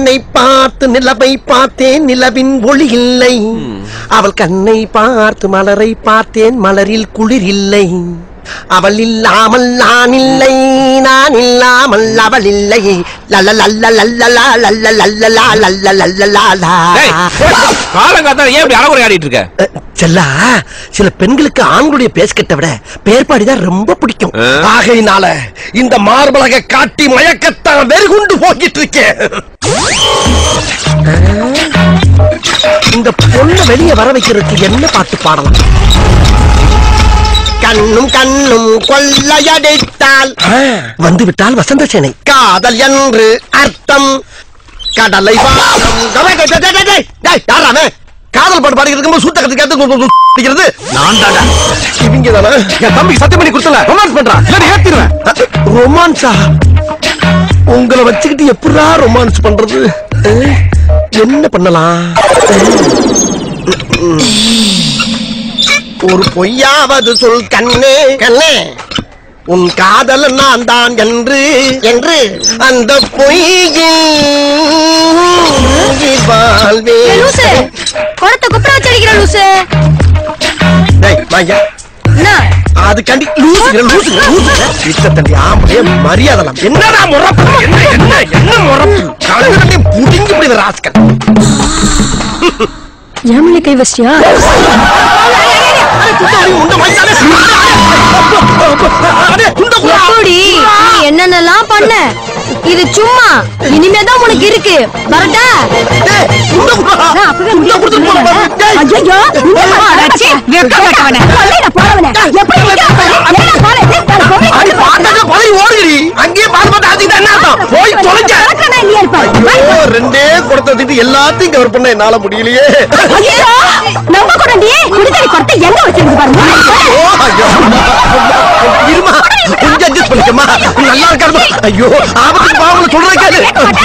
பெண்ணை பார்த்து நிலவை பார்த்தேன் நிலவின் ஒளி இல்லை அவள் கண்ணை பார்த்து மலரை பார்த்தேன் மலரில் குளிர் இல்லை அவள் இல்லாமல் நான் இல்லை நான் இல்லாமல் அவள் இல்லை லல்ல லல்ல லல்ல லா லல்ல லல்ல லா லல்ல லல்ல லா லா டேய், காலங்காத்தால ஏன் இப்படி அறகுறை ஆடிட்டு இருக்க அஹ், செல்லா சில பெண்களுக்கு ஆண்களுடைய பேஸ்கட்டை விட பேர்பாடிதான் ரொம்ப பிடிக்கும் ஆ? ஆகையினால இந்த மார்பலக காட்டி மயக்கத்தான் வெறுகுண்டு போக்கிட்டு இருக்கேன் இந்த பொண்ணை வெளியே வர வைக்கிறதுக்கு என்ன பாட்டு பாடலாம் கண்ணும் கண்ணும் கொள்ளையடித்தால் வந்து விட்டால் வசந்த சேனை காதல் என்று அர்த்தம் கடலை வாரம் டேய், டேய், டேய், டேய், டேய், யாரா அவன்? காதல் பாட்டு பாடிக்கிட்டு இருக்கும்போது சூத்த கத்துக்கிறது அடிக்கிறது நான் தாடா இவங்க தானே என் தம்பிக்கு சத்தியம் பண்ணி கொடுத்தல ரொமான்ஸ் பண்றான் இல்ல ஏத்திடுவேன் ரொமான்ஸா உங்களை வச்சுக்கிட்டு எப்படா ரொமான்ஸ் பண்றது அஹ், என்ன பண்ணலாம் ஒரு பொய்யாவது சொல் கண்ணே கண்ணே உன் காதல் நான் தான் என்று என்று அந்த பொய்யில் வாழ்வே ஏய், லூசு குடத்தை குப்புற வச்சு அடிக்கிற லூசு டேய், வாங்க. என்ன அது கண்டி லூசுகிற லூசுகிற லூசுகிற இத்த தண்டி ஆம்பளே மரியாதலாம் என்னடா முறப்பு என்ன என்ன என்ன முறப்பு கழுகு புடிங்கி போய் ராஸ்கல் ஏமலை கை வச்சியா எப்படி நீ என்னென்னலாம் பண்ண இது சும்மா இனிமேதான் உனக்கு இருக்கு வரட்டா நான் அப்பவே முடியாது சொன்னேன்ல. ஐயையோ, இந்த மாதிரி அடச்சி, வெட்கப்பட்டவனே. கொல்லையில போறவனே. எப்படி நிக்கிறா பாரு. என்ன பாரு, என்ன பாரு, பொம்பளை ஓடுகிறி அங்கேயே பாத்து பார்த்து அடிச்சுக்கிட்டா என்ன அர்த்தம் போய் தொலைஞ்ச நடக்கறதா இல்லையா இருப்பாரு. ஐயோ ரெண்டே குடத்தை தூக்கிட்டு எல்லாத்தையும் கவர் பண்ண என்னால முடியலையே ஐயோ, நம்ம குடண்டி குடிதண்ணி குடத்தை எங்க வச்சிருக்கு பாருங்க ஓ, ஐயோ. இருமா கொஞ்சம் அட்ஜஸ்ட் பண்ணிக்கமா நல்லா இருக்காருமா ஐயோ ஆபத்துக்கு பாவங்களை சொல்றேன் கேளு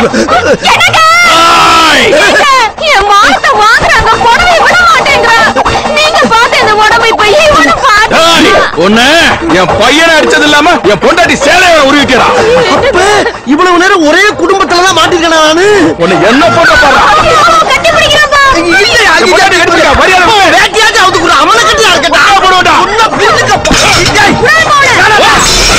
ஏங்க, என் மானத்தை வாங்குறாங்க புடவை விட மாட்டேங்கிற நீங்க பார்த்த இந்த உடம்பை இப்ப இவனு பாத்து ஒண்ணு என் பையனை அடிச்சது இல்லாம என் பொண்டாட்டி சேலையை உருவிக்கிறா அப்ப இவ்வளவு நேரம் ஒரே குடும்பத்துல தான் மாட்டிருக்கேன் நானு உன்னை என்ன போட்ட பாரு கட்டி பிடிக்கிறப்பா இல்லையா என் பொண்டாட்டி கட்டிப்பிடிக்கா, மரியாதை கொடு. வேட்டியாச்சும் அவுத்து கொடு அவனை கட்டி இருக்கட்டும் போடுவாடா. உன்னை புரிஞ்சுக்கப்பா. ஏய்,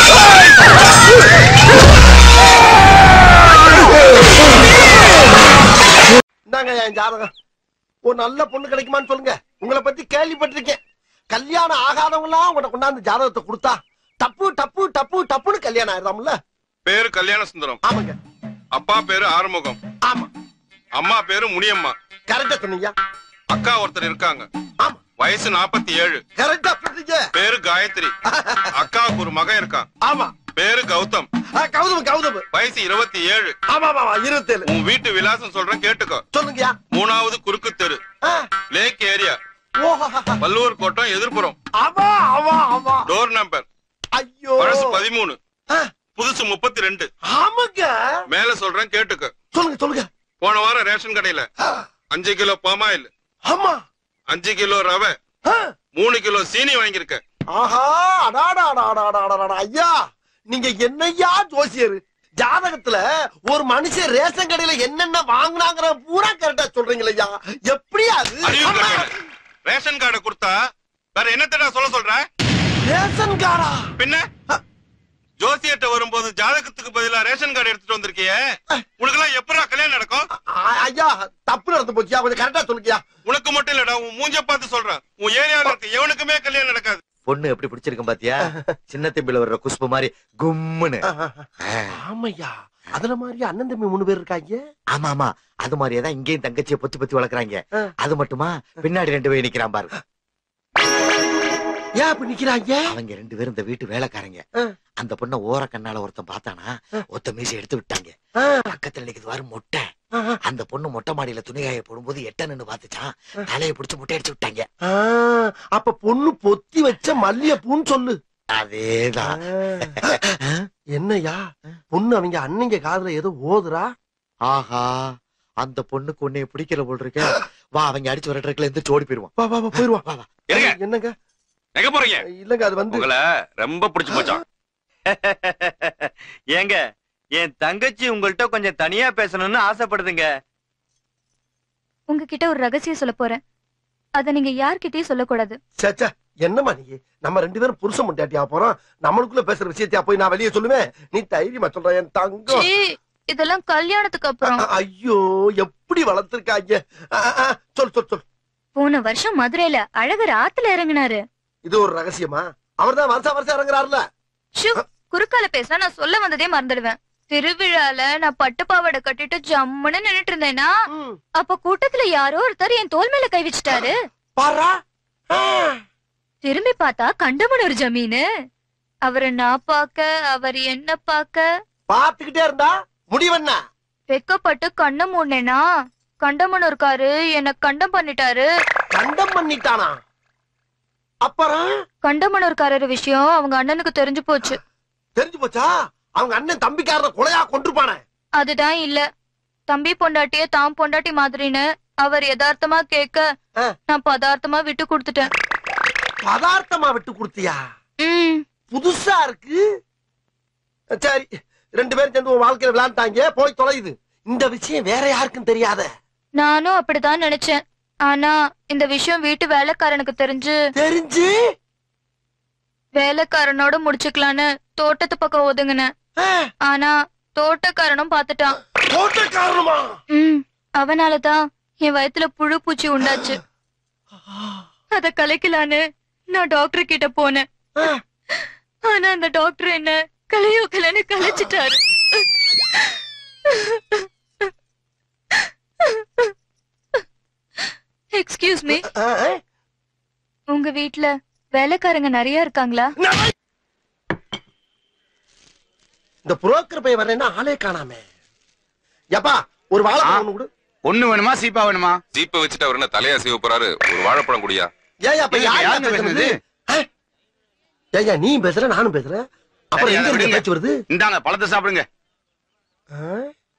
இந்தாங்க என் ஜாதகம் ஒரு நல்ல பொண்ணு கிடைக்குமான்னு சொல்லுங்க உங்களை பத்தி கேள்விப்பட்டிருக்கேன் கல்யாணம் ஆகாதவங்களாம் உங்கள்ட்ட கொண்டாந்து ஜாதகத்தை கொடுத்தா டப்பு டப்பு டப்பு டப்புன்னு கல்யாணம் ஆயிடுறாம்ல பேரு கல்யாண சுந்தரம் ஆமாங்க அப்பா பேரு ஆறுமுகம் ஆமா அம்மா பேரு முனியம்மா கரெக்டா சொன்னீங்க அக்கா ஒருத்தர் இருக்காங்க ஆமா வயசு நாற்பத்தி ஏழு கரெக்டா சொன்னீங்க பேரு காயத்ரி அக்காவுக்கு ஒரு மகன் இருக்கான் ஆமா பேரு கௌதம் ஆ, கௌதம் கௌதம் வயசு இருபத்தி ஏழு ஆமா ஆமா ஆமா இருபத்தேழு உன் வீட்டு விலாசம் சொல்றேன் கேட்டுக்கோ சொல்லுங்கயா மூணாவது குறுக்கு தெரு ஆ, லேக் ஏரியா ஓஹோ வள்ளுவர் கோட்டம் எதிர்ப்புறம் ஆமா ஆமா ஆமா டோர் நம்பர் ஐயோ பழசு பதிமூணு ஆ, புதுசு முப்பத்தி ரெண்டு ஆமாங்க மேல சொல்றேன் கேட்டுக்கோ சொல்லுங்க சொல்லுங்க போன வாரம் ரேஷன் கடையில ஆ, அஞ்சு கிலோ பாமாயில் ஆமா அஞ்சு கிலோ ரவை ஆ, மூணு கிலோ சீனி வாங்கியிருக்க ஆஹா அடாடா அடாடா அடாடா ஐயா நீங்க என்னய்யா ஜோசியர் ஜாதகத்துல ஒரு மனுஷன் ரேஷன் கடையில என்னென்ன வாங்குனாங்கிற பூரா கரெக்டா சொல்றீங்களா ஐயா எப்படியா அது அறிவு ஆமா. கட்டவனே. ரேஷன் கார்டை கொடுத்தா வேற என்னத்தடா சொல்ல சொல்ற ரேஷன் கார்டா பின்ன ஜோசியர்ட்ட வரும்போது ஜாதகத்துக்கு பதிலா ரேஷன் கார்டு எடுத்துட்டு வந்திருக்கியே உனக்கு எல்லாம் எப்படா கல்யாணம் நடக்கும் ஆ- ஐயா தப்பு நடந்து போச்சியா கொஞ்சம் கரெக்டா சொல்லுங்கயா உனக்கு மட்டும் இல்லடா உன் மூஞ்ச பார்த்து சொல்றேன் உன் ஏரியால இருக்க எவனுக்குமே கல்யாணம் நடக்காது பொண்ணு எப்படி பிடிச்சிருக்கும் பாத்தியா சின்ன தம்பில வர்ற குஷ்பு மாதிரி கும்முன்னு ஆமையா அதுல மாதிரி அண்ணன் தம்பி மூணு பேர் இருக்காங்க ஆமா ஆமா அது மாதிரியே தான் இங்கேயும் தங்கச்சியை பொத்தி பொத்தி வளர்க்குறாங்க ஆ. அது மட்டுமா பின்னாடி ரெண்டு பேர் நிக்கிறான் பாரு ஏன் அப்படி நிக்கிறாங்க அவங்க ரெண்டு பேரும் இந்த வீட்டு வேலைக்காரங்க ஆ. அந்த பொண்ண ஓர கண்ணால ஒருத்தன் பார்த்தானா ஒத்த மீசை எடுத்து விட்டாங்க ஆ, பக்கத்துல நிக்குது வாரு மொட்டை ஆ, அந்த பொண்ணு மொட்டை மாடியில துணி காய போடும்போது எட்ட நின்னு பாத்துச்சான் தலையை பிடிச்சு முட்டை அடிச்சு விட்டாங்க ஆ, அப்ப பொண்ணு பொத்தி வச்ச மல்லிகைப்பூன்னு சொல்லு அதேதான் ஆ. என்னய்யா பொண்ணு அவங்க அன்னைங்க காதுல ஏதோ ஓதுறா ஆஹா அந்த பொண்ணுக்கு உன்னைய பிடிக்கல போல் இருக்க வா அவங்க அடிச்சு வர ட்ரக்ல இருந்து ஓடி போயிருவான் வா வா வா போயிருவா வா வா இருங்க. என்னங்க எங்க போறீங்க இல்லங்க அது வந்து உங்களை ரொம்ப பிடிச்சு போச்சான் ஏங்க என் தங்கச்சி உங்கள்ட்ட கொஞ்சம் தனியா பேசணும்னு ஆசைப்படுதுங்க உங்ககிட்ட ஒரு ரகசியம் சொல்ல போறேன் அத நீங்க யார்கிட்டயும் சொல்லக்கூடாது சேச்சா என்னம்மா நீ நம்ம ரெண்டு பேரும் புருஷன் முட்டாட்டியா போறோம் நம்மளுக்குள்ள பேசுற விஷயத்தையா போய் நான் வெளியே சொல்லுவேன் நீ தைரியமா சொல்ற என் தங்கம் சீ, இதெல்லாம் கல்யாணத்துக்கு அப்புறம் அ- ஐயோ எப்படி வளர்த்திருக்காங்க அ, அ, அ, சொல் சொல் சொல் போன வருஷம் மதுரையில அழகர் ஆத்துல இறங்குனாரு இது ஒரு ரகசியமா அவர்தான் வருஷம் வருஷம் இறங்குறாருல ஷூ குறுக்கால பேசினா நான் சொல்ல வந்ததே மறந்துடுவேன் திருவிழால நான் பட்டு பாவாடை கட்டிட்டு ஜம்முன்னு நின்னுட்டு இருந்தேனா ம், அப்ப கூட்டத்துல யாரோ ஒருத்தர் என் தோல் மேல கை வச்சுட்டாரு பாரா ஆ, திரும்பி பார்த்தா கண்டமனூர் ஜமீனு அவரை நான் பாக்க அவர் என்ன பாக்க பாத்துக்கிட்டே இருந்தா முடிவென்ன வெக்கப்பட்டு கண்ணை மூடினேனா கண்டமனூர்காரு என்ன கண்டம் பண்ணிட்டாரு கண்டம் பண்ணிட்டானா அப்புறம் கண்டமனூர்காரர் விஷயம் அவங்க அண்ணனுக்கு தெரிஞ்சு போச்சு தெரிஞ்சு போச்சா அவங்க அண்ணன் தம்பிக்காரன கொலையா கொண்டிருப்பானே அதுதான் இல்ல தம்பி பொண்டாட்டிய தாம் பொண்டாட்டி மாதிரின்னு அவர் யதார்த்தமா கேட்க ஆ. நான் பதார்த்தமா விட்டு கொடுத்துட்டேன் பதார்த்தமா விட்டு கொடுத்தியா ம் புதுசா இருக்கு சரி ரெண்டு பேரும் சேர்ந்து உன் வாழ்க்கையில விளையாண்டாங்க போய் தொலையுது இந்த விஷயம் வேற யாருக்கும் தெரியாத நானும் அப்படிதான் நினைச்சேன் ஆனா இந்த விஷயம் வீட்டு வேலைக்காரனுக்கு தெரிஞ்சு தெரிஞ்சு வேலைக்காரனோட முடிச்சுக்கலான்னு தோட்டத்து பக்கம் ஒதுங்கினேன் ஆ, ஆனா தோட்டக்காரனும் பாத்துட்டான் தோட்ட காரணமா ம் அவனாலதான் என் வயித்துல புழு பூச்சி உண்டாச்சு அத கலைக்கலான்னு நான் டாக்டர் கிட்ட போனேன் ஆ, ஆனா அந்த டாக்டர் என்ன கலையோ கலைன்னு கலைச்சிட்டாரு எக்ஸ்கியூஸ் மீ ஆ, ஆ. உங்க வீட்ல வேலைக்காரங்க நிறைய இருக்காங்களா நான் இந்த புரோக்கர் பையன் வரேன்னா ஆளே காணாமே எப்பா ஒரு வாழைப்பழம் ஒண்ணு கொடு ஒண்ணு வேணுமா சீப்பா வேணுமா ஜீப்பை வச்சுட்டு அவர் என்ன தலையா செய்ய போறாரு ஒரு வாழைப்பழம் குடியா ஏன் அப்ப ஏங்க, யாருங்க யாருங்க பேசுனது பேசுனது? ஏங்க நீ பேசுற நானும் பேசுறேன் அப்புறம் சரி, எங்க அதை இருந்து விடுங்க. பேச்சு வருது இந்தாங்க பழத்தை சாப்பிடுங்க ஆ?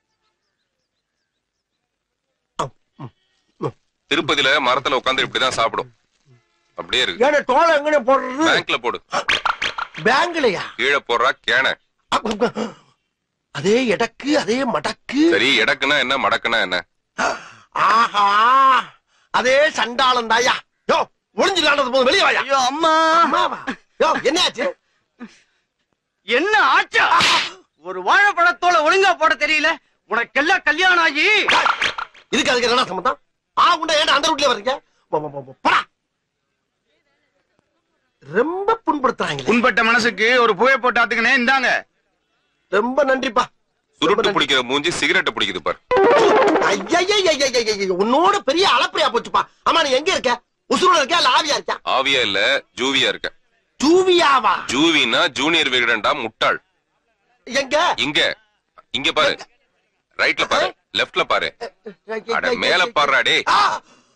திருப்பதியில மரத்துல உட்கார்ந்து இப்படிதான் சாப்பிடும் அப்படியே இருக்கு ஏன்னா தோலை எங்கனே போடுறது பேங்க்ல போடு பேங்க்லயா கீழே போடுறா கேன அதே எடக்கு அதே மடக்கு சரி எடக்குனா என்ன மடக்குனா என்ன ஆஹா அதே சண்டாளம் தாயா யோ ஒளிஞ்சு விளையாடுறது போது வெளியே வாயா ஐயோ அம்மா அம்மாவா யோ என்னாச்சு என்ன ஆச்சா ஒரு வாழைப்பழத்தோல ஒழுங்கா போட தெரியல உனக்கெல்லாம் கல்யாணம் ஆகி இதுக்கு அதுக்கு என்ன சம்பந்தம் ஆ உண்டா ஏன்டா அந்த ரூட்லயே வர்றீங்க போ, போ, போ, போ, போடா ரொம்ப புண்படுத்துறாங்களே புண்பட்ட மனசுக்கு ஒரு புகை போட்டு ஆத்துக்கினே இந்தாங்க ரொம்ப நன்றிப்பா சுருட்டு பிடிக்கிற மூஞ்சி சிகரெட் பிடிக்குது பாரு ஐயய்யய்யய்யய்யய்யய்ய, உன்னோட பெரிய அளப்பரியா போச்சுப்பா ஆமா நீ எங்க இருக்க உசுரோட இருக்க இல்ல ஆவியா இருக்க ஆவியா இல்ல ஜூவியா இருக்க ஜூவியாவா ஜூவினா ஜூனியர் விகடன்டா முட்டாள் எங்க இங்க இங்க பாரு ரைட்ல பாரு லெஃப்ட்ல பாரு அட மேல பாருடா டேய் ஆ!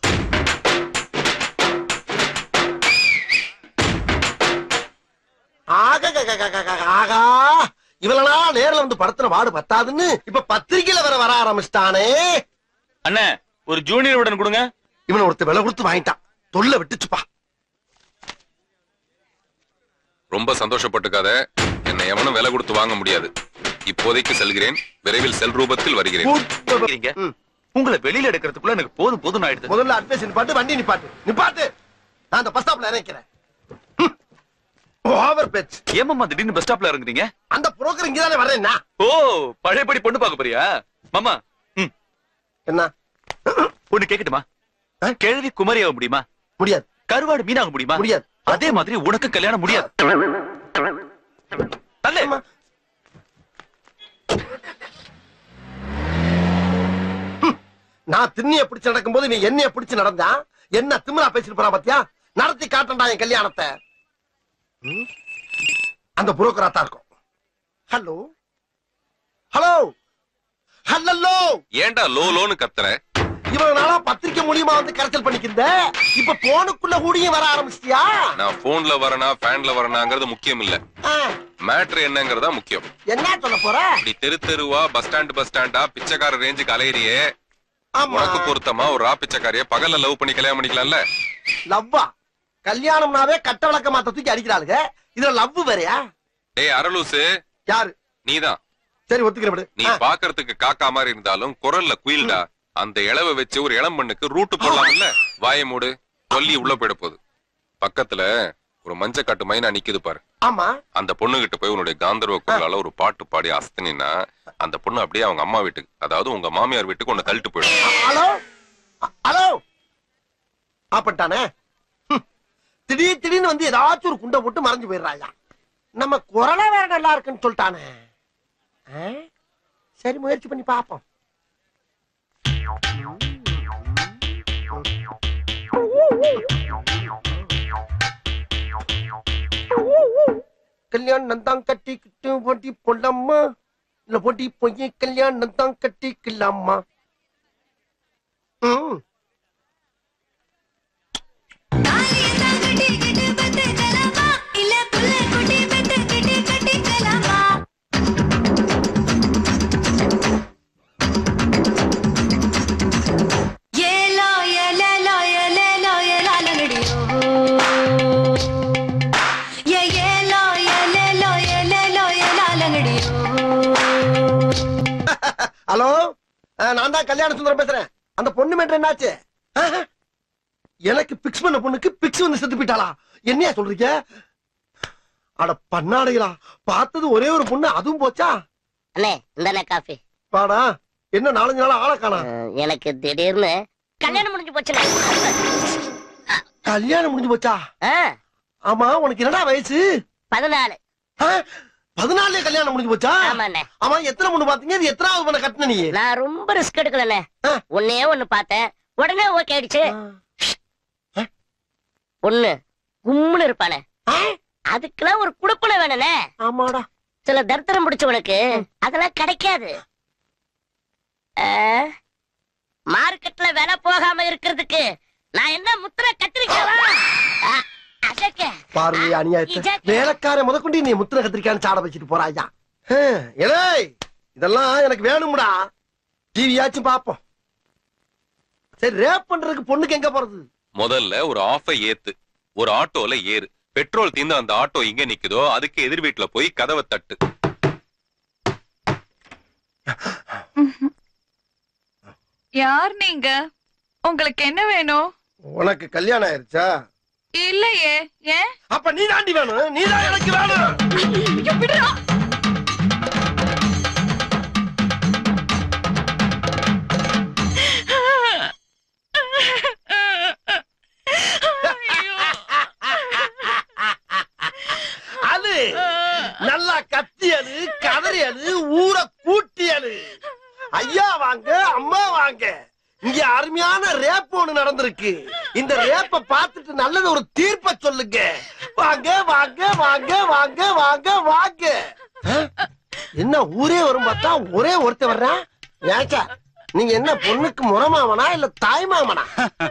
ஆகககககக, ஆகா இவளனா நேர்ல வந்து படத்துல வாடு பத்தாதுன்னு இப்ப பத்திரிக்கையில வர வர ஆரம்பிச்சிட்டானே அண்ணே ஒரு ஜூனியர் உடன் கொடுங்க இவனை ஒருத்த விலை கொடுத்து வாங்கிட்டான் தொல்லை விட்டுச்சுப்பா ரொம்ப சந்தோஷப்பட்டுக்காத என்னை எவனும் விலை கொடுத்து வாங்க முடியாது இப்போதைக்கு செல்கிறேன் விரைவில் செல் ரூபத்தில் வருகிறேன் இருக்கீங்க. ம். உங்களை வெளியில எடுக்கிறதுக்குள்ள எனக்கு போதும் போதும் ஆயிடுது முதல்ல அட்வைஸ் நிப்பாட்டு வண்டி நிப்பாட்டு நிப்பாட்டு நான் அந்த பஸ் ஸ்டாப்ல இறக்கிறேன் ஓவர் பேச்சு ஏமாமா திடீர்னு பஸ் ஸ்டாப்ல இறங்குறீங்க அந்த புரோக்கர் இங்கதானே வர்றேன்னா ஓ பழையபடி பொண்ணு பார்க்க போறியா மாமா ம் என்ன ஒண்ணு கேக்கட்டுமா கிழவி குமரி ஆக முடியுமா முடியாது கருவாடு மீனாக முடியுமா முடியாது. அதே மாதிரி உனக்கு கல்யாணம் முடியாது தள்ளு. ஆமா. நான் திண்ணிய பிடிச்சு நடக்கும்போது நீ என்னைய பிடிச்சு நடந்தா என்ன திமிரா பேசிட்டு போறா பாத்தியா நடத்தி காட்டண்டா என் கல்யாணத்தை ம்? அந்த புரோக்கரா தான் இருக்கும் ஹலோ ஹலோ ஹலோ ஏன்டா லோ லோன்னு கத்துற இவ்வளவு நாளா பத்திரிக்கை மூலியமா வந்து கரைச்சல் பண்ணிக்கிந்த இப்ப போனுக்குள்ள கூடியும் வர ஆரம்பிச்சிட்டியா நான் போன்ல வரனா ஃபேன்ல வரனாங்கிறது முக்கியம் இல்ல ஆ, மேட்ரு என்னங்கறதா முக்கியம் என்ன சொல்ல போற இப்படி தெரு தெருவா பஸ் ஸ்டாண்ட் பஸ் ஸ்டாண்டா பிச்சைக்கார ரேஞ்சுக்கு அலையறியே ஆமா உனக்கு பொருத்தமா ஒரு ரா பிச்சைக்காரிய பகல்ல லவ் பண்ணி கல்யாணம் பண்ணிக்கலாம்ல லவ்வா கல்யாணம்னாவே கட்ட விளக்க மாத்த தூக்கி அடிக்கிறாளுங்க இதுல லவ் வேறயா டேய் அரலூசு யாரு நீதான் சரி ஒத்துக்கிறேன் விடு. நீ ஆ, பாக்குறதுக்கு காக்கா மாதிரி இருந்தாலும் குரல்ல குயில்டா அந்த இளவ வச்சு ஒரு இளம் மண்ணுக்கு ரூட்டு போடலாம்ல வாய மூடு சொல்லி உள்ள போயிட போகுது பக்கத்துல ஒரு மஞ்சக்காட்டு மைனா நிக்குது பாரு ஆமா அந்த பொண்ணுகிட்ட போய் உன்னுடைய காந்தர்வ குரலால ஒரு பாட்டு பாடி அசத்தினா அந்த பொண்ணு அப்படியே அவங்க அம்மா வீட்டுக்கு அதாவது உங்க மாமியார் வீட்டுக்கு உன்னை தள்ளிட்டு போயிடும் ஹலோ அ- ஹலோ ஆப்பட்டானே ஹம். திடீர் திடீர்னு வந்து ஏதாச்சும் ஒரு குண்டை போட்டு மறைஞ்சு போயிடுறாயா நம்ம குரலை வேற நல்லா இருக்குன்னு சொல்லிட்டானே ஆ? சரி முயற்சி பண்ணி பாப்போம் கல்யாணம் தான் கட்டிக்கிட்டு போட்டி பொண்ணம்மா இல்ல போட்டி போய் கல்யாணம் தான் கட்டிக்கலாமா ம் ஹலோ அஹ், நான் தான் கல்யாண சுந்தரம் பேசுறேன் அந்த பொண்ணு மேட்ரு என்னாச்சு ஆஹா. எனக்கு பிக்ஸ் பண்ண பொண்ணுக்கு பிக்ஸ் வந்து செத்து போயிட்டாளா என்னையா சொல்றீங்க அட பண்ணாடைகளா பார்த்தது ஒரே ஒரு பொண்ணு அதுவும் போச்சா அண்ணே இந்தாண்ணே காஃபி பாடா என்ன நாலஞ்சு நாளா ஆளை காணா அஹ், எனக்கு திடீர்னு கல்யாணம் முடிஞ்சு போச்சுண்ணே கல்யாணம் முடிஞ்சு போச்சா ஆ, ஆமா உனக்கு என்னடா வயசு பதினாலு ஆ? பதினாலே கல்யாணம் முடிஞ்சு போச்சா ஆமாண்ணே ஆமா எத்தனை பொண்ணு பாத்தீங்க இது எத்தனாவது பொண்ணை கட்டின நீ நான் ரொம்ப ரிஸ்க் எடுக்கலண்ணே ஆ. ஒன்னே ஒண்ணு பார்த்தேன் உடனே ஓகே ஆயிடுச்சு பொண்ணு கும்முன்னு இருப்பானே ஆ? அதுக்கெல்லாம் ஒரு குடுப்பனை வேணுண்ணே ஆமாடா சில தரித்திரம் முடிச்சவனுக்கு அதெல்லாம் கிடைக்காது மார்க்கெட்ல விலை போகாம இருக்கிறதுக்கு நான் என்ன முத்திர கத்திரிக்காவா ஆ, அதக்க பார்வை அநியாயத்தை இஜாக்கு. வேலைக்கார முதற்கொண்டு நீ முத்திர கத்திரிக்கான்னு சாட வச்சுட்டு போறாயா ஹம், ஏலேய் இதெல்லாம் எனக்கு வேணும்டா டிவியாச்சும் பாப்போம் சரி ரேப் பண்றதுக்கு பொண்ணுக்கு எங்க போறது முதல்ல ஒரு ஆஃபை ஏத்து ஒரு ஆட்டோல ஏறு பெட்ரோல் தீந்து அந்த ஆட்டோ எங்க நிக்குதோ அதுக்கு எதிர் வீட்டுல போய் கதவை தட்டு யார் நீங்க உங்களுக்கு என்ன வேணும் உனக்கு கல்யாணம் ஆயிருச்சா இல்லையே ஏன் அப்ப நீ தாண்டி வேணும் நீ தான் எனக்கு வேணும் அது நல்லா கத்தியது கதறியது ஊரை கூட்டியது ஐயா வாங்க அம்மா வாங்க இங்க அருமையான ரேப் ஒண்ணு நடந்திருக்கு இந்த ரேப்ப பார்த்துட்டு நல்லது ஒரு தீர்ப்ப சொல்லுங்க வாங்க வாங்க வாங்க வாங்க வாங்க வாங்க அஹ், என்ன ஊரே வரும் பார்த்தா ஒரே ஒருத்தர் வர்றான் ஏச்சா நீங்க என்ன பொண்ணுக்கு முறமாமனா இல்ல தாய்மாமனா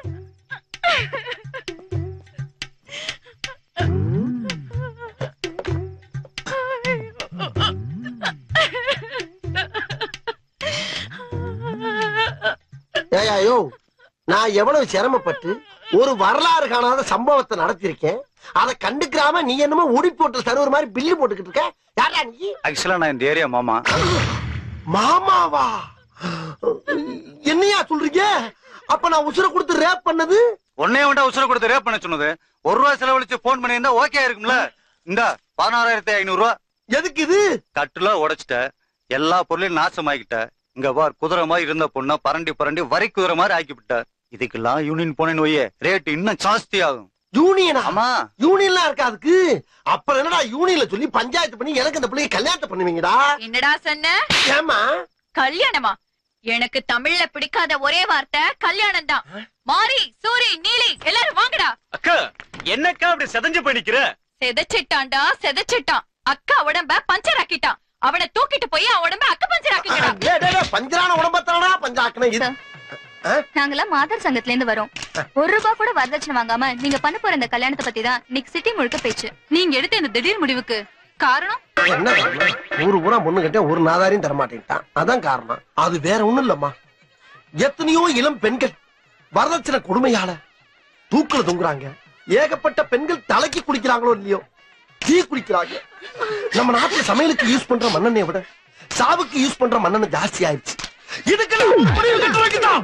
ஏயா யோ நான் எவ்வளவு சிரமப்பட்டு ஒரு வரலாறு காணாத சம்பவத்தை நடத்திருக்கேன் அதை கண்டுக்கிறாம நீ என்னமோ உடி போட்டு சர்வர் மாதிரி பில்லு போட்டுக்கிட்டு இருக்க யாரா நீ ஆக்சுவலா நான் இந்த ஏரியா மாமா மாமாவா என்னையா சொல்றீங்க அப்ப நான் உசுர கொடுத்து ரேப் பண்ணது உன்னைய வேண்டாம் உசுர கொடுத்து ரேப் பண்ண சொன்னது ஒரு ரூபா செலவழிச்சு போன் பண்ணியிருந்தா ஓகே இருக்கும்ல இந்த பதினாறாயிரத்தி ஐநூறு ரூபா எதுக்கு இது கட்டுல உடைச்சிட்ட எல்லா பொருளையும் நாசமாக்கிட்ட இங்க பார் குதிரை மாதிரி இருந்த பொண்ண பரண்டி பரண்டி வரி குதிரை மாதிரி ஆக்கிவிட்ட இதுக்கெல்லாம் யூனியன் போனேன்னு வையே ரேட் இன்னும் ஜாஸ்தி ஆகும் யூனியனா ஆமா யூனியன்லாம் இருக்கா அதுக்கு அப்புறம் என்னடா யூனியன்ல சொல்லி பஞ்சாயத்து பண்ணி எனக்கு இந்த பிள்ளைங்க கல்யாணத்தை பண்ணுவீங்கடா என்னடா சொன்ன ஏமா கல்யாணமா எனக்கு தமிழ்ல பிடிக்காத ஒரே வார்த்தை கல்யாணம் தான் மாரி சூரி நீலி எல்லாரும் வாங்கடா அக்கா என்னக்கா அப்படி செதஞ்சு பண்ணிக்கிற செதச்சிட்டான்டா செதச்சிட்டான் அக்கா உடம்ப பஞ்சர் ஆக்கிட்டான் அவனை தூக்கிட்டு போய் அவன் உடம்ப அக்க பஞ்சர் ஆக்கிக்கடா டேய், டேய், டேய், பஞ்சரான உடம்பத்தானா பஞ்சாக்கணும் இது நாங்கெல்லாம் மாதர் சங்கத்துல இருந்து வரோம் ஒரு ரூபா கூட வரதட்சணை வாங்காம நீங்க பண்ண போற இந்த கல்யாணத்தை பத்தி தான் இன்னைக்கு சிட்டி முழுக்க பேச்சு நீங்க எடுத்த இந்த திடீர் முடிவுக்கு காரணம் என்ன காரணம் ஊரு பூரா பொண்ணு கிட்ட ஒரு நாதாரியும் தரமாட்டேன்ட்டான் அதான் காரணம் அது வேற ஒண்ணும் இல்லம்மா எத்தனையோ இளம் பெண்கள் வரதட்சணை கொடுமையால தூக்குல தொங்குறாங்க ஏகப்பட்ட பெண்கள் தலைக்கு குடிக்கிறாங்களோ இல்லையோ டீ குடிக்கிறாங்க நம்ம நாட்டுல சமையலுக்கு யூஸ் பண்ற மண்ணெண்ணெயை விட சாவுக்கு யூஸ் பண்ற மண்ணெண்ணெய் ஜாஸ்தி ஆயிடுச்சு இதுக்கெல்லாம் முடிவு கட்ட வைக்கணும்.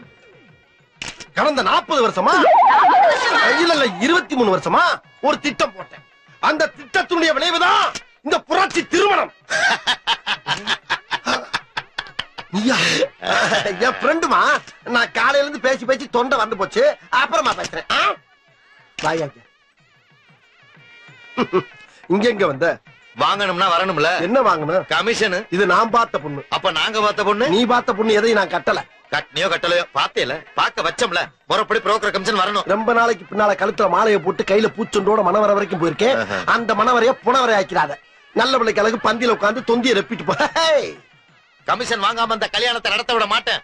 கடந்த நாற்பது வருஷமா இல்ல இல்ல இருபத்தி மூணு வருஷமா ஒரு திட்டம் போட்டேன் அந்த திட்டத்தினுடைய விளைவுதான் இந்த புரட்சி திருமணம் நீயா? என் ஃப்ரெண்டுமா நான் காலையில இருந்து பேசி பேசி தொண்டை வந்து போச்சு அப்புறமா பேசுறேன் ஆ? வாயா இங்க. இங்க எங்க வந்த வாங்கணும்னா வரணும்ல என்ன வாங்கணும் கமிஷன் இது நான் பார்த்த பொண்ணு அப்ப நாங்க பார்த்த பொண்ணு நீ பார்த்த பொண்ணு எதையும் நான் கட்டல கட்டினியோ கட்டலையோ பார்த்தேல பார்க்க வச்சோம்ல முறைப்படி புரோக்கர் கமிஷன் வரணும் ரொம்ப நாளைக்கு பின்னால கழுத்துல மாலையை போட்டு கையில பூச்சொண்டோட மணவரை வரைக்கும் போயிருக்கேன் ஆஹா. அந்த மணவரைய புனவரை ஆக்கிறாத நல்ல பிள்ளைக்கு அழகு பந்தியில உட்காந்து தொந்தியை ரெப்பிட்டு போ ஹேய்! கமிஷன் வாங்காம அந்த கல்யாணத்தை நடத்த விட மாட்டேன்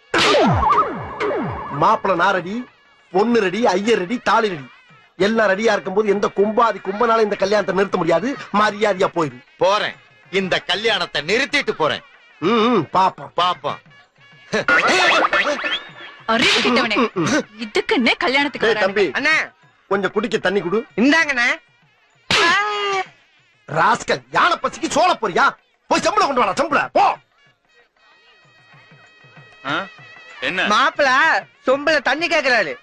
மாப்பிள நாரடி பொண்ணு ரெடி ஐயர் ரெடி தாலி ரெடி எல்லாம் ரெடியா இருக்கும்போது எந்த கும்பாதி கும்பனால இந்த கல்யாணத்தை நிறுத்த முடியாது மரியாதையா போயிரு போறேன் இந்த கல்யாணத்தை நிறுத்திட்டு போறேன் ம், ம், பாப்போம் பாப்போம் அறிவு கிட்டவனே இதுக்குன்னே கல்யாணத்துக்கு ஏய், வரானுங்க. தம்பி அண்ணா கொஞ்சம் குடிக்க தண்ணி குடு இந்தாங்கண்ணே ராஸ்கல் யானை பசிக்கு சோழ போறியா போய் சம்பளம் கொண்டு வாடா சம்பளம் போ என்ன மாப்பிள சொம்பல தண்ணி கேக்குறாரு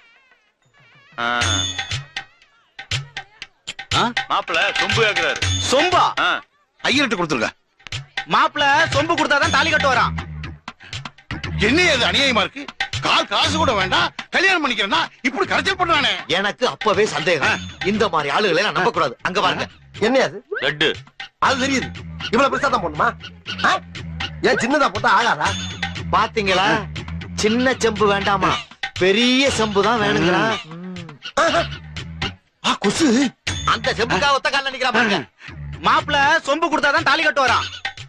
மாப்பிள சொம்பு கேக்குறாரு சொம்பா ஆ. ஐயர்கிட்ட கொடுத்துருக்க மாப்பிள சொம்பு கொடுத்தாதான் தாலி கட்டு வரான் என்ன இது அநியாயமா இருக்கு கால் காசு கூட வேண்டாம் கல்யாணம் பண்ணிக்கிறேன்னா இப்படி கரைச்சல் பண்றானே எனக்கு அப்பவே சந்தேகம் இந்த மாதிரி ஆளுகளை நான் நம்ப கூடாது அங்க பாருங்க என்ன அது லட்டு அது தெரியுது இவ்வளவு பெருசா தான் போடணுமா ஆ? ஏன் சின்னதா போட்டா ஆகாதா பாத்தீங்களா சின்ன செம்பு வேண்டாமா பெரிய செம்பு தான் வேணுங்களா ஆஹா. ஆ கொசு அந்த செம்புக்காக ஒத்த கால நிக்கிறா பாருங்க மாப்பிள சொம்பு கொடுத்தாதான் தாலி கட்டு வரான்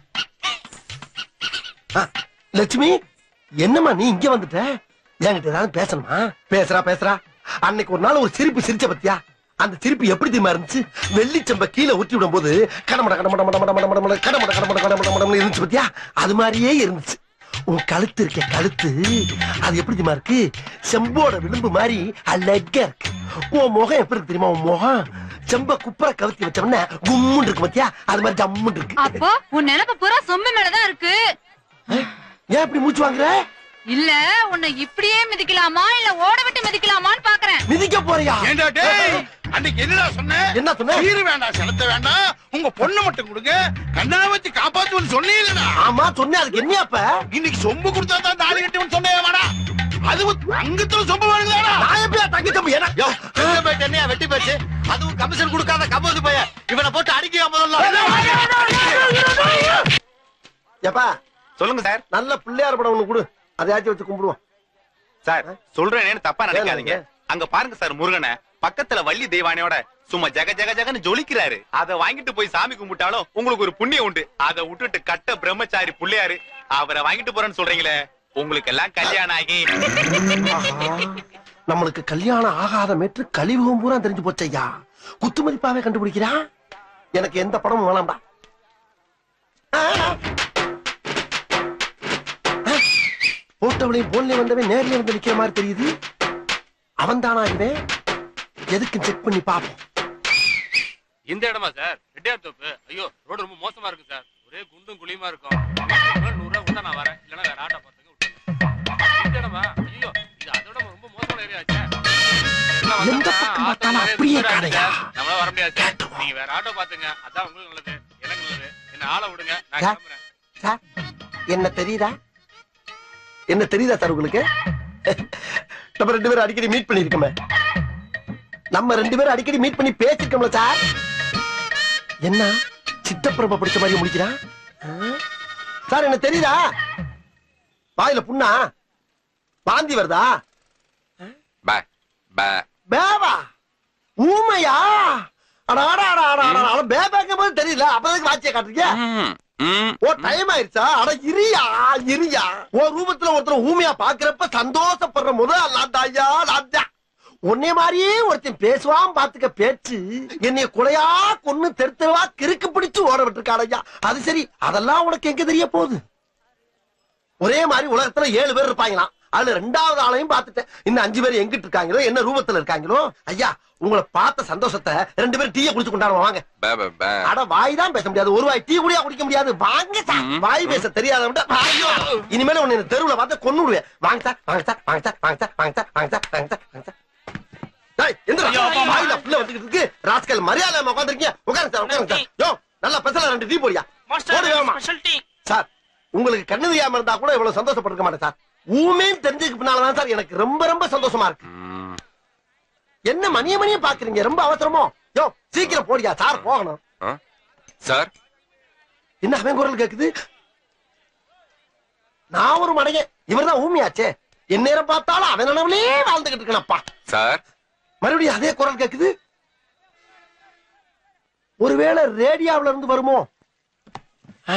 ஆ, லட்சுமி என்னம்மா நீ இங்க வந்துட்ட என்கிட்ட ஏதாவது பேசணுமா பேசுறா பேசுறா அன்னைக்கு ஒரு நாள் ஒரு சிரிப்பு சிரிச்ச பத்தியா அந்த சிரிப்பு எப்படி தெரியுமா இருந்துச்சு வெள்ளிச்சம்ப கீழே ஊற்றி விடும் போது கடமட கடமட மட மட மட மட மட கடமட கடமட கடமட மடம்னு இருந்துச்சு பத்தியா அது மாதிரியே இருந்துச்சு உன் கழுத்து இருக்க கழுத்து அது எப்படி தெரியுமா இருக்கு செம்போட விளிம்பு மாதிரி அழகா இருக்கு உன் முகம் எப்படி இருக்கு தெரியுமா உன் முகம் செம்ப குப்புற கவுத்தி வச்சோம்னா கும்முன்னு இருக்கு பத்தியா அது மாதிரி ஜம்முன்னு இருக்கு அப்போ உன் நினைப்பு பூரா சொம்பு மேலதான் இருக்கு ஏன் இப்படி மூச்சு வாங்குற இல்ல உன்னை இப்படியே மிதிக்கலாமா இல்ல ஓட விட்டு மிதிக்கலாமான்னு பாக்குறேன் மிதிக்க போறியா ஏண்டா டேய் அன்னைக்கு என்னடா சொன்ன என்ன சொன்ன சீரு வேண்டாம் செலுத்த வேண்டாம் உங்க பொண்ணை மட்டும் கொடுங்க கண்ணா வச்சு காப்பாத்துவன்னு சொன்னீங்களா ஆமா சொன்னேன் அதுக்கு என்ன அப்ப இன்னைக்கு சொம்பு கொடுத்தா தான் தாலி கட்டுவன்னு சொன்னேன் வேடா அது அங்கத்துல சொம்பு வேணுங்களா நான் எப்படியா தங்கி தம்பி ஏன்னா யோ, பெரிய பேட்டு என்னையா வெட்டி போச்சு அதுவும் கமிஷன் கொடுக்காத கம்போது பைய இவனை போட்டு அடிக்க முதல்ல ஏப்பா சொல்லுங்க சார் நல்ல பிள்ளையார் படம் ஒண்ணு கொடு அதையாச்சும் வச்சு கும்பிடுவோம் சார் சொல்றேன்னு தப்பா நினைக்காதீங்க அங்க பாருங்க சார் முருகனை பக்கத்துல வள்ளி தெய்வானையோட சும்மா ஜக ஜக ஜகன்னு ஜொலிக்கிறாரு அத வாங்கிட்டு போய் சாமி கும்பிட்டாலும் உங்களுக்கு ஒரு புண்ணியம் உண்டு அத விட்டுட்டு கட்ட பிரம்மச்சாரி புள்ளையாரு அவரை வாங்கிட்டு போறேன்னு சொல்றீங்களே உங்களுக்கு எல்லாம் கல்யாணம் ஆகி ஆஹா, நம்மளுக்கு கல்யாணம் ஆகாத மேற்று கழிவுகம் பூரா தெரிஞ்சு போச்சு ஐயா குத்து மதிப்பாவே கண்டுபிடிக்கிறான் எனக்கு எந்த படமும் வேணாம்டா ஆ. ஆ. போட்டவளையும் போன்ல வந்தவன் நேர்ல வந்து நிக்கிற மாதிரி தெரியுது அவன் தானா இவன் எதுக்கு செக் பண்ணி பாப்போம் இந்த இடமா சார் ரெட்டியார் தோப்பு ஐயோ ரோடு ரொம்ப மோசமா இருக்கு சார் ஒரே குண்டும் குழியுமா இருக்கும் நூறு ரூபா கொடுத்தா நான் வரேன் இல்லைன்னா வேற ஆட்டோ பார்த்துங்க விட்டுருங்க. இந்த இடமா ஐயோ இது அதோட ரொம்ப மோசமான ஏரியா ஆச்சே எல்லாம் வந்தா எந்த பக்கம் ஆட்டோ பார்த்தாலும் நிறைய அப்படியே தூரம் ஆயிடுச்சு கடையா. சார். நம்மளால வர முடியாது சார் நீங்க வேற ஆட்டோ பாத்துங்க அதான் உங்களுக்கு நல்லது எனக்கு நல்லது என்ன ஆளை விடுங்க நான் சார். கிளம்புறேன் சார் என்ன தெரியுதா என்ன தெரியுதா சார் உங்களுக்கு நம்ம ரெண்டு பேரும் அடிக்கடி மீட் பண்ணிருக்கோமே நம்ம ரெண்டு பேரும் அடிக்கடி மீட் பண்ணி பேசிருக்கோம்ல சார் என்ன சித்தப்பிரம படிச்ச மாதிரி முடிக்கிறான் ஆ? சார் என்ன தெரியுதா வாயில புண்ணா வாந்தி வருதா பே பே பேவா ஊமையா அடா, அடா, அடா, அடா, அடா, அடா, பேபாங்கும் போது தெரியல அப்பதான் வாட்சிய காட்டுறீங்க ம், ம். ஓ டைம் ஆயிருச்சா அட இரியா இரியா ஓ ரூபத்துல ஒருத்தர் ஊமையா பாக்குறப்ப சந்தோஷப்படுற முதல் லாத்தாயா லாத்தா உன்னை மாதிரியே ஒருத்தன் பேசுவான் பாத்துக்க பேச்சு என்னைய கொலையா கொன்னு தெரு தெருவா கிறுக்கு பிடிச்சு ஓட விட்டுருக்காடையா அது சரி அதெல்லாம் உனக்கு எங்க தெரிய போகுது ஒரே மாதிரி உலகத்துல ஏழு பேர் இருப்பாங்களாம் அதுல ரெண்டாவது ஆளையும் பார்த்துட்டேன் இன்னும் அஞ்சு பேர் எங்கிட்டு இருக்காங்களோ என்ன ரூபத்துல இருக்காங்களோ ஐயா உங்களை பார்த்த சந்தோஷத்தை ரெண்டு பேரும் டீயை குடிச்சு கொண்டாடுவோம் வாங்க பே, பே, பே. அட வாய் தான் பேச முடியாது ஒரு வாய் டீ குடியா குடிக்க முடியாது வாங்க சார் வாய் பேச தெரியாத ஐயோ இனிமேல உன்னை இந்த தெருவுல பார்த்து கொன்னு விடுவேன் வாங்க சார் வாங்க சார் வாங்க சார் வாங்க சார் வாங்க சார் வாங்க சார் வாங்க சார் வாங்க சார் டேய், எந்திரா. வாயில புள்ள வந்துகிட்டு இருக்கு ராஸ்கல் மரியாதை உட்காந்துருக்கீங்க உட்காருங்க சார் உட்காருங்க சார் யோ நல்லா பெசல ரெண்டு டீ போடியா போடு வேகமா. சார் உங்களுக்கு கண்ணு தெரியாம இருந்தா கூட இவ்வளவு சந்தோஷப்பட்டிருக்க மாட்டேன் சார் ஊமேன்னு தெரிஞ்சதுக்கு பின்னாலதான் சார் எனக்கு ரொம்ப ரொம்ப சந்தோஷமா இருக்கு ம். என்ன மணிய மணிய பாக்குறீங்க ரொம்ப அவசரமோ யோ சீக்கிரம் போடியா சார் போகணும் ஆ? சார் என்ன அவன் குரல் கேக்குது நான் ஒரு மடையன் இவர்தான் ஊமியாச்சே என் நேரம் பார்த்தாலும் அவன் நினைவுலயே வாழ்ந்துகிட்டு இருக்கனப்பா சார் மறுபடியும் அதே குரல் கேக்குது ஒருவேளை ரேடியோவுல இருந்து வருமோ ஆ?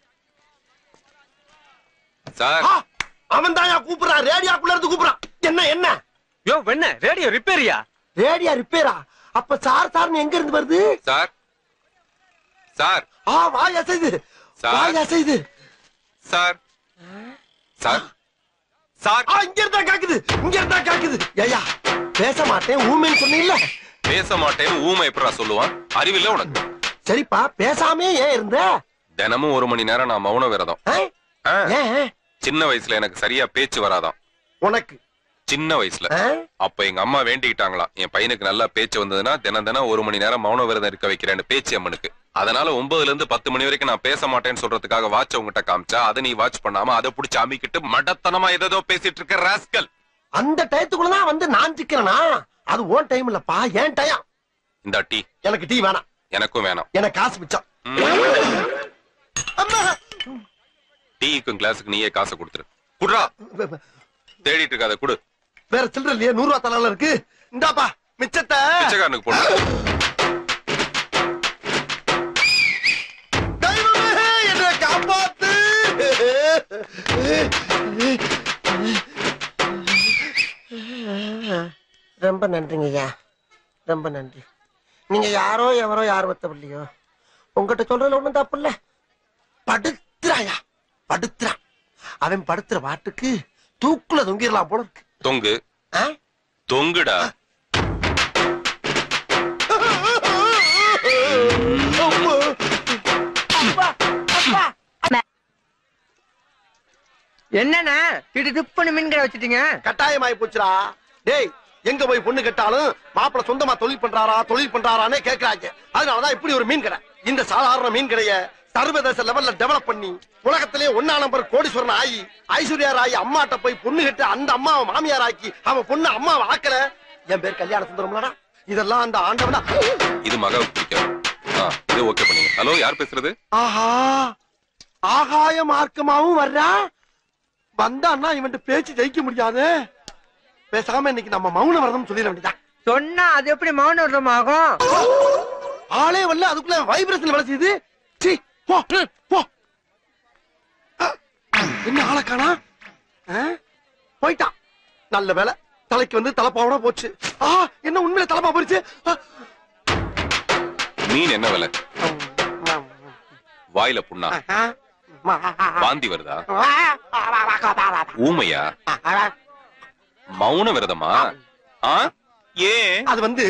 சார் ஆ, அவன் தான் கூப்பிடுறான் ரேடியோக்குள்ள இருந்து கூப்பிடுறான் என்ன என்ன யோ வெண்ண ரேடியோ ரிப்பேரியா ரேடியோ ரிப்பேரா அப்ப சார் சார்னு எங்க இருந்து வருது சார் சார் ஆ வாய் அசைது சார். வாய் அசைது சார் சார் சார் ஆ இங்க இருந்தா கேக்குது இங்க இருந்தா கேக்குது ஐயா பேச மாட்டேன் ஊமைன்னு சொன்னீங்கல்ல பேச மாட்டேன்னு ஊமை எப்படா சொல்லுவான் அறிவில்ல உனக்கு சரிப்பா பேசாமே ஏன் இருந்த தினமும் ஒரு மணி நேரம் நான் மௌன விரதம் ஆ? ஆ, ஏன் சின்ன வயசுல எனக்கு சரியா பேச்சு வராதாம் உனக்கு சின்ன வயசுல ஆ? அப்ப எங்க அம்மா வேண்டிக்கிட்டாங்களாம் என் பையனுக்கு நல்லா பேச்சு வந்ததுன்னா தினம் தினம் ஒரு மணி நேரம் மௌன விரதம் இருக்க வைக்கிறேன்னு பேச்சு அம்மனுக்கு அதனால ஒன்பதுல இருந்து பத்து மணி வரைக்கும் நான் பேச மாட்டேன்னு சொல்றதுக்காக வாட்ச் உங்ககிட்ட காமிச்சா அதை நீ வாட்ச் பண்ணாம அதை புடிச்சு அமிக்கிட்டு மடத்தனமா ஏதோ பேசிட்டு இருக்க ராஸ்கல் அந்த டயத்துக்குள்ளதான் வந்து நான் சிக்கிறனா அது ஓன் டைம் இல்லப்பா ஏன் டயம் இந்த டீ எனக்கு டீ வேணாம் எனக்கும் வேணாம் எனக்கு காசு மிச்சம் அம்மா டீக்கும் கிளாஸுக்கு நீயே காசை கொடுத்துரு குடுறா தேடிட்டு இருக்காத குடு வேற சில்லற இல்லையே நூறு ரூபா தலால இருக்கு இந்தாப்பா மிச்சத்தை பிச்சைக்காரனுக்கு போடு தெய்வமே என்னை காப்பாத்து ரொம்ப நன்றிங்க ஐயா ரொம்ப நன்றி நீங்க யாரோ எவரோ யார் வத்தவில்லையோ உங்ககிட்ட சொல்றதுல ஒண்ணும் தப்பு இல்ல படுத்துறாயா படுத்துறான் அவன் படுத்துற பாட்டுக்கு தூக்குல தொங்கிடலாம் போல இருக்கு தொங்கு ஆ? தொங்குடா அப்பா, அப்பா. என்னண்ணா இது டிப் மீன் கடை வச்சிட்டீங்க கட்டாயமாயி போச்சுடா டேய் எங்க போய் பொண்ணு கேட்டாலும் மாப்பிள சொந்தமா தொழில் பண்றாரா தொழில் பண்றாரானே கேக்குறாங்க அதனாலதான் இப்படி ஒரு மீன் கடை இந்த சாதாரண மீன் கடைய சர்வதேச லெவல்ல டெவலப் பண்ணி உலகத்திலே ஒன்னா நம்பர் கோடீஸ்வரன் ஆகி ஐஸ்வர்யா ராய் அம்மாட்ட போய் பொண்ணு கேட்டு அந்த அம்மாவை மாமியார் ஆக்கி அவன் பொண்ணு அம்மாவை ஆக்கல என் பேர் கல்யாண சுந்தரம்லடா இதெல்லாம் அந்த ஆண்டவனா இது மகாவுக்கு பிடிக்காது ஆ, இது ஓகே பண்ணுங்க ஹலோ யார் பேசுறது ஆஹா ஆகாய மார்க்கமாவும் வர்றா வந்தான்னா இவன்ட்ட பேச்சு ஜெயிக்க முடியாது பேசாம இன்னைக்கு நம்ம மௌன வரதம் சொல்லிட வேண்டியதா சொன்னா அது எப்படி மௌன விரதம் ஆகும் ஆளே வரல அதுக்குள்ள வைப்ரேஷன் வேலை செய்யுது சீ, போ போ அஹ், என்ன ஆளை காணா அஹ், போயிட்டான் நல்ல வேலை தலைக்கு வந்து தலைப்பாவோட போச்சு ஆ என்ன உண்மையில தலைப்பா போயிடுச்சு அஹ், மீன் என்ன விலை வாயில புண்ணா அஹ், ம- வாந்தி வருதா ஊமையா மௌன விரதமா ஆ ஏன் அது வந்து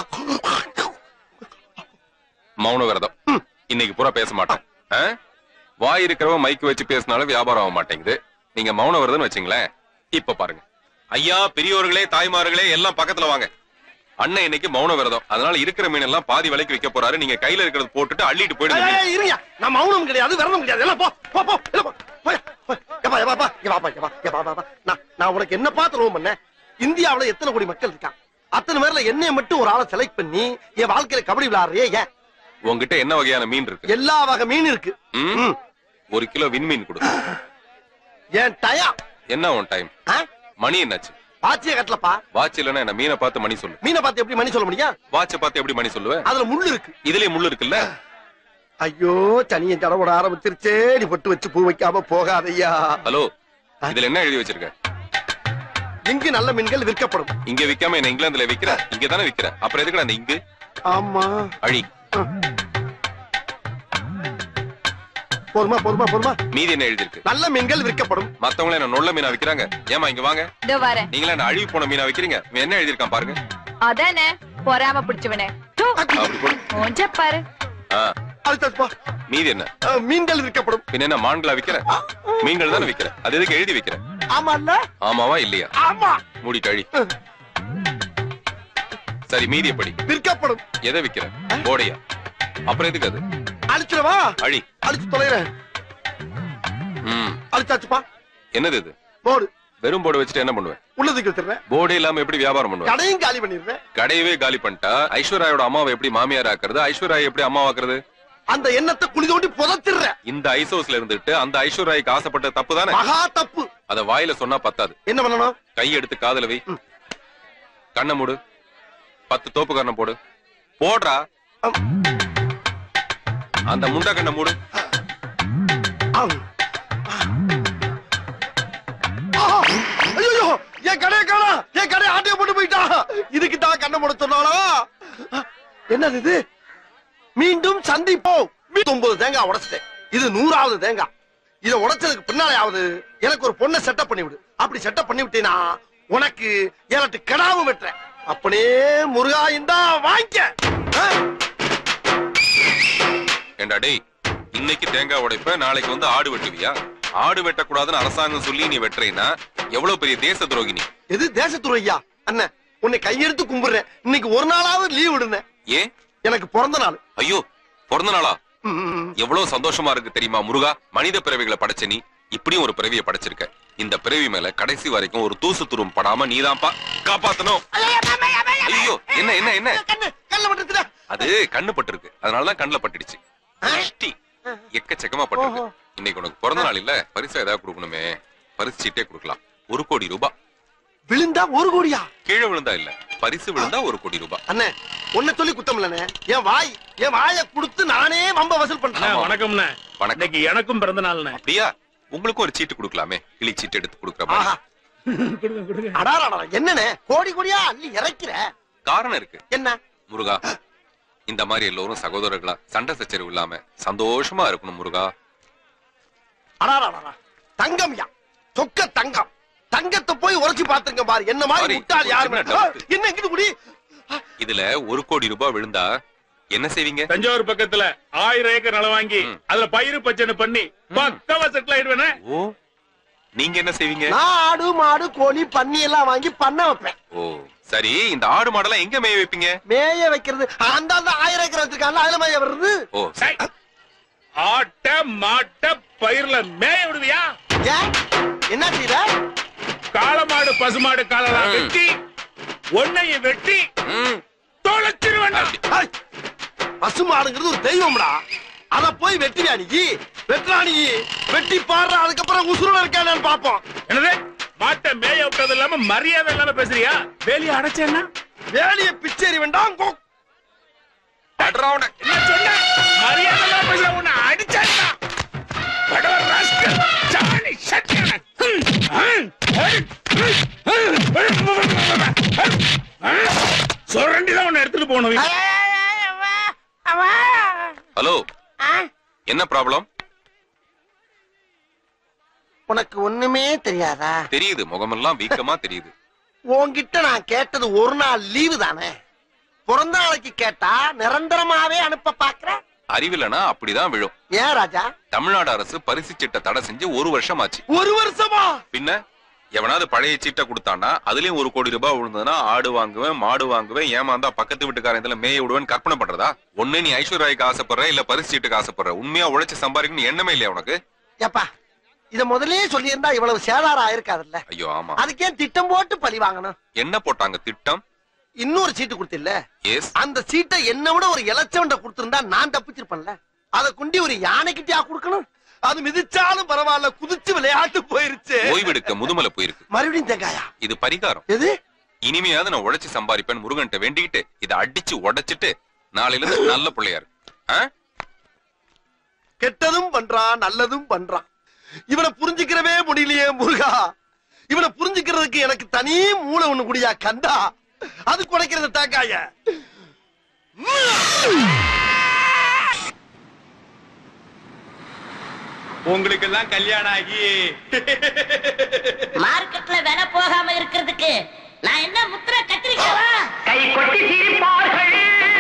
மௌன விரதம் இன்னைக்கு பூரா பேச மாட்டேன் ஆ? வாய் இருக்கிறவன் மைக்கு வச்சு பேசினாலும் வியாபாரம் ஆக மாட்டேங்குது நீங்க மௌன விரதம் வச்சுங்களேன் இப்ப பாருங்க ஐயா பெரியோர்களே தாய்மார்களே எல்லாம் பக்கத்துல வாங்க அண்ணன் இன்னைக்கு மௌன விரதம் அதனால இருக்கிற மீன் எல்லாம் பாதி விலைக்கு விற்க போறாரு நீங்க கையில இருக்கிறது போட்டுட்டு அள்ளிட்டு போயிடுங்க ஏய், ஏய், இருங்க நான் மௌனம் கிடையாது விரதம் கிடையாது எல்லாம் போ போ போ எல்லாம் போ போய், போய். எப்பா, எப்பா, எப்பா, எப்பா, எப்பா, எப்பா, எப்பா, எப்பா, எப்பா. நான் நான் உனக்கு என்ன பார்த்து ரோம் பண்ணேன் இந்தியாவுல எத்தனை கோடி மக்கள் இருக்கான் அத்தனை பேர்ல என்னைய மட்டும் ஒரு ஆளை செலக்ட் பண்ணி என் வாழ்க்கையில கபடி விளையாடுறியே ஏன் உங்ககிட்ட என்ன வகையான மீன் இருக்கு எல்லா வகை மீன் இருக்கு ம்? ம். ஒரு கிலோ விண்மீன் கொடு ஏன் டயம் என்ன உன் டைம் மணி என்னாச்சு பாச்சிய கட்டலப்பா வாட்ச் இல்லைன்னா என்ன மீனை பார்த்து மணி சொல்லு மீனை பார்த்து எப்படி மணி சொல்ல முடியும் வாட்சை பார்த்து எப்படி மணி சொல்லுவேன் அதுல முள்ளு இருக்கு இதுலயே முள்ளு இருக்குல்ல ஐயோ சனியை தடவோட ஆரம்பிச்சிருச்சே நீ பொட்டு வச்சு பூ வைக்காம போகாதையா ஹலோ இதுல என்ன எழுதி வச்சிருக்க இங்கு நல்ல மீன்கள் விற்கப்படும் இங்க விக்காம என்ன இங்கிலாந்துல விக்கிற இங்க தானே விக்கிற அப்புறம் எதுக்கு அந்த இங்கு ஆமா அழி போதுமா போதுமா போதுமா மீதி என்ன எழுதிருக்கு நல்ல மீன்கள் விற்கப்படும் மத்தவங்கள என்ன நொல்ல மீனா விக்கிறாங்க ஏமா இங்க வாங்க இதோ வரேன் நீங்களா என்ன அழுகி போன மீனா விக்கிறீங்க இவன் என்ன எழுதியிருக்கான் பாருங்க அதானே பொறாம பிடிச்சவனே தூ. அப்படி போடு மூஞ்ச பாரு ஆ, அடுத்ததுப்பா மீதி என்ன அஹ், மீன்கள் விற்கப்படும் பின்ன என்ன மான்களா விக்கிற மீன்கள் தானே விக்கிற அது எதுக்கு எழுதி வைக்கிற ஆமா இல்ல ஆமாவா இல்லையா ஆமா மூடி கழி சரி மீதி எப்படி விற்கப்படும் எதை விக்கிற போடையா அப்புறம் எதுக்கு அது அழிச்சிடவா அழி அழிச்சு தொலைறேன் ம் அழிச்சாச்சுப்பா என்னது இது போடு வெறும் போர்டு வச்சுட்டு என்ன பண்ணுவேன் உள்ளதுக்கு எடுத்துறேன் போர்டே இல்லாம எப்படி வியாபாரம் பண்ணுவேன் கடையும் காலி பண்ணிடுறேன் கடையவே காலி பண்ணிட்டா ஐஸ்வர்யாவோட அம்மாவை எப்படி மாமியார் ஆக்குறது ஐஸ்வர்யா எப்படி அம்மாவாக்குறது அந்த எண்ணத்தை குழி தோண்டி புதைச்சிடுறேன் இந்த ஐசோஸ்ல இருந்துட்டு அந்த ஐஸ்வர்யாய்க்கு ஆசைப்பட்ட தப்பு தானே மகா தப்பு அத வாயில சொன்னா பத்தாது என்ன பண்ணணும் கை எடுத்து காதுல வை கண்ணை மூடு பத்து தோப்பு கண்ணை போடு போடுறா அந்த முண்டா கண்ணை மூடு ஐயோ என் கடையை காணா என் கடையை ஆட்டைய போட்டு போயிட்டா இதுக்கு தான் கண்ணை மூட சொன்னாளா என்னது இது மீண்டும் சந்திப்போம் ஒன்பது தேங்காய் உடைச்சிட்டேன் இது நூறாவது தேங்காய் இதை உடைச்சதுக்கு பின்னாலேயாவது எனக்கு ஒரு பொண்ணை செட்டப் பண்ணி விடு அப்படி செட்டப் பண்ணி விட்டீனா உனக்கு ஏழட்டு கிடாவும் வெட்டுறேன் அப்படியே முருகா இந்தா வாங்கிக்க ஆ? ஏண்டா டேய் இன்னைக்கு தேங்காய் உடைப்ப நாளைக்கு வந்து ஆடு வெட்டுவியா ஆடு வெட்டக்கூடாதுன்னு அரசாங்கம் சொல்லி நீ வெட்டுறீன்னா எவ்வளவு பெரிய தேச துரோகி நீ எது தேசத்துறையா அண்ணன் உன்னை கையெடுத்து கும்பிடுறேன் இன்னைக்கு ஒரு நாளாவது லீவ் விடுங்க ஏன் எனக்கு பிறந்த நாள் ஐயோ பிறந்த நாளா எவ்வளவு சந்தோஷமா இருக்கு தெரியுமா முருகா மனித பிறவிகளை படைச்ச நீ இப்படியும் ஒரு பிறவியை படைச்சிருக்க இந்த பிறவி மேல கடைசி வரைக்கும் ஒரு தூசு துரும் படாம நீதான்ப்பா காப்பாத்தணும் ஐயோ என்ன என்ன என்ன கண்ணு பட்டுச்சுடா அது கண்ணு பட்டிருக்கு அதனாலதான் கண்ணுல பட்டுடுச்சு திருஷ்டி. எக்கச்சக்கமா பட்டிருக்கு இன்னைக்கு உனக்கு பிறந்த நாள் இல்ல பரிசு ஏதாவது கொடுக்கணுமே பரிசு சீட்டே கொடுக்கலாம் ஒரு கோடி ரூபாய் விழுந்தா ஒரு கோடியா கீழே விழுந்தா இல்ல பரிசு விழுந்தா ஒரு கோடி ரூபாய் அண்ணே உன்னை சொல்லி குத்தம் இல்லண்ணே என் வாய் என் வாயை கொடுத்து நானே வம்ப வசூல் பண்றேன் வணக்கம்ண்ணே இன்னைக்கு எனக்கும் பிறந்த நாள்ண்ணே அப்படியா உங்களுக்கும் ஒரு சீட்டு கொடுக்கலாமே கிளி சீட்டு எடுத்து கொடுக்குற மாதிரி ஆஹா. அடாராடா என்னண்ணே கோடி கோடியா அள்ளி இறைக்கிற காரணம் இருக்கு என்ன முருகா இந்த மாதிரி எல்லோரும் சகோதரர்களா சண்டை சச்சரவு இல்லாம சந்தோஷமா இருக்கணும் முருகா அடாராடா தங்கம்யா சொக்க தங்கம் தங்கத்தை போய் உரைச்சு பாத்துங்க பாரு என்ன மாதிரி Sorry, முட்டாள் ஒரு யாருமே சின்ன doubt. என்ன இங்கிட்டு குடி இதுல ஒரு கோடி ரூபாய் விழுந்தா என்ன செய்வீங்க தஞ்சாவூர் பக்கத்துல ஆயிரம் ஏக்கர் நிலம் வாங்கி அதுல பயிறு பச்சனை பண்ணி பக்கவா செட்டில் ஆயிடுவேனே ஓ நீங்க என்ன செய்வீங்க நான் ஆடு மாடு கோழி பன்னி எல்லாம் வாங்கி பண்ண வைப்பேன் ஓ சரி இந்த ஆடு மாடெல்லாம் எங்க மேய வைப்பீங்க மேய வைக்கிறது அந்த அந்த ஆயிரம் ஏக்கர் வச்சிருக்காங்க அதுல மேய வருது ஓ சை. ஆட்ட மாட்ட பயிர்ல மேய விடுவியா ஏன் என்ன செய்யற காளமாடு பசுமாடு காலெல்லாம் வெட்டி ஒன்னைய வெட்டி தொலைச்சிருவேண்டா பசு மாடுங்கிறது ஒரு தெய்வம்டா அத போய் வெட்டுவியா நீ வெட்டுறா நீ வெட்டி பாடுற அதுக்கப்புறம் உசுரோட இருக்கானு பாப்போம் என்னது மாட்டை மேய விட்டது இல்லாம மரியாதை இல்லாம பேசுறியா வேலையை அடைச்சேன்னா வேலைய பிச்சேரி வேண்டாம் கோ- என்ன சொன்ன மரியாதை இல்லாம பேசுற உன்னை அடிச்சாடா படவ ராஸ்கல் சாணி சட்டியான சுரண்டி தான் உன்னை எடுத்துட்டு போகணும் ஹலோ என்ன ப்ராப்ளம் உனக்கு ஒண்ணுமே தெரியாதா தெரியுது முகமெல்லாம் வீக்கமா தெரியுது உன்கிட்ட நான் கேட்டது ஒரு நாள் லீவு தானே பிறந்த நாளைக்கு கேட்டா நிரந்தரமாவே அனுப்ப பாக்குற அறிவில்லைனா அப்படிதான் விழும் ஏன் ராஜா தமிழ்நாடு அரசு பரிசு சீட்டை தடை செஞ்சு ஒரு வருஷம் ஆச்சு ஒரு வருஷமா பின்ன எவனாவது பழைய சீட்டை கொடுத்தானா அதுலயும் ஒரு கோடி ரூபாய் விழுந்ததுன்னா ஆடு வாங்குவேன் மாடு வாங்குவேன் ஏமாந்தா பக்கத்து வீட்டுக்காரன் இதுல மேய விடுவேன் கற்பனை பண்றதா ஒண்ணு நீ ஐஸ்வர்யாய்க்கு ஆசைப்படுற இல்ல பரிசு சீட்டுக்கு ஆசைப்படுற உண்மையா உழைச்சு சம்பாதிக்கணும் எண்ணமே இல்லையா உனக்கு ஏப்பா இத முதல்லயே சொல்லியிருந்தா இவ்வளவு சேதாரம் ஆயிருக்காதுல்ல ஐயோ ஆமா அதுக்கே திட்டம் போட்டு பழி வாங்கணும் என்ன போட்டாங்க திட்டம் இன்னொரு சீட்டு கொடுத்தில்ல எஸ் அந்த சீட்டை என்ன விட ஒரு இலச்சவன்ட கொடுத்திருந்தா நான் தப்பிச்சிருப்பேன்ல அத குண்டி ஒரு யானைக்கிட்டயா கொடுக்கணும் அது மிதிச்சாலும் பரவாயில்ல குதிச்சு விளையாட்டு போயிருச்சு ஓய்வெடுக்க முதுமலை போயிருக்கு மறுபடியும் தேங்காயா இது பரிகாரம் எது இனிமையாவது நான் உழைச்சு சம்பாதிப்பேன் முருகன்ட்ட வேண்டிக்கிட்டு இதை அடிச்சு உடைச்சிட்டு நாளையில இருந்து நல்ல பிள்ளையா இருக்கு ஆ? கெட்டதும் பண்றான் நல்லதும் பண்றான் இவனை புரிஞ்சுக்கிறவே முடியலையே முருகா இவனை புரிஞ்சுக்கிறதுக்கு எனக்கு தனி மூளை ஒண்ணு குடியா கந்தா அது குடைக்கிறது தாக்காய உங்களுக்கு எல்லாம் கல்யாணம் ஆகி மார்க்கெட்ல விலை போகாம இருக்கிறதுக்கு நான் என்ன முத்திர கத்திரிக்கவா கை கொட்டி சிரிப்பார்கள்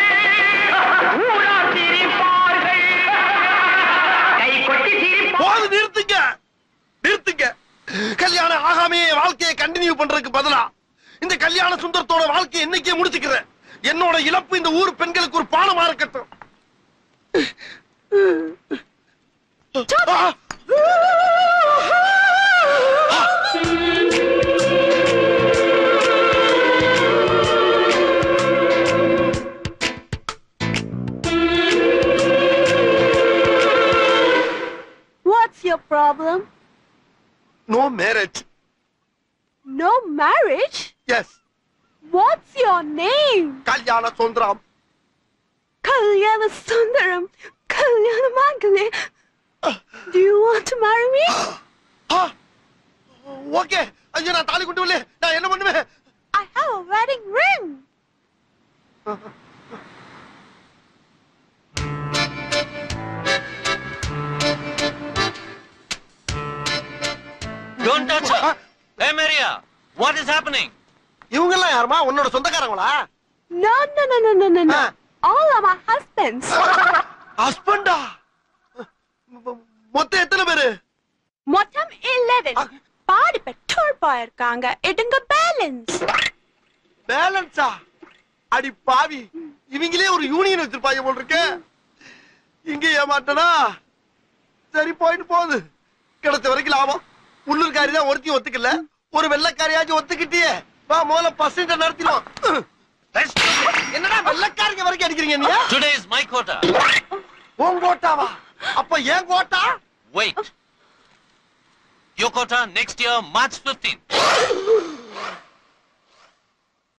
ஊரார் சிரிப்பார்கள் கை கொட்டி சிரிப்பார்கள் போது நிறுத்துங்க நிறுத்துங்க கல்யாணம் ஆகாமையே வாழ்க்கையை கண்டினியூ பண்றதுக்கு பதிலா இந்த கல்யாண சுந்தரத்தோட வாழ்க்கையை என்னைக்கே முடிச்சுக்கிறேன் என்னோட இழப்பு இந்த ஊர் பெண்களுக்கு ஒரு பானமா இருக்கட்டும் ஆ! What's your problem? No marriage. No marriage? Yes. What's your name? Kalyana Sundaram Kalyana Sundaram. Kalyana Mangale. Do you want to marry me? Okay ஐயோ நான் தாலி கொண்டு வரல நான் என்ன பண்ணுவேன் I have a wedding ring. Don't touch her. Hey, Maria, what is happening? இவங்க எல்லாம் யாருமா உன்னோட சொந்தக்காரங்களா No, no, no, no, no, no, no. All are my husbands. ஹஸ்பண்டா மொத்தம் எத்தனை பேரு மொத்தம் 11. பாதி பெற்றோர் போயிருக்காங்க எடுங்க பேலன்ஸ் பேலன்ஸா அடி பாவி இவங்களே ஒரு யூனியன் வச்சிருப்பாங்க போல் இருக்கு இங்க ஏமாட்டனா சரி போயிட்டு போகுது கிடைச்ச வரைக்கும் லாபம் உள்ளூர்காரி தான் ஒருத்தி ஒத்துக்கல ஒரு வெள்ளக்காரியாச்சும் ஒத்துக்கிட்டியே வா முதல்ல பசங்க நடத்திடுவோம் என்னடா வெள்ளக்காரிங்க வரைக்கும் அடிக்கிறீங்க நீ Today is my quota. உன் கோட்டாவா அப்ப ஏன் quota Wait. Your quota next year, March 15th.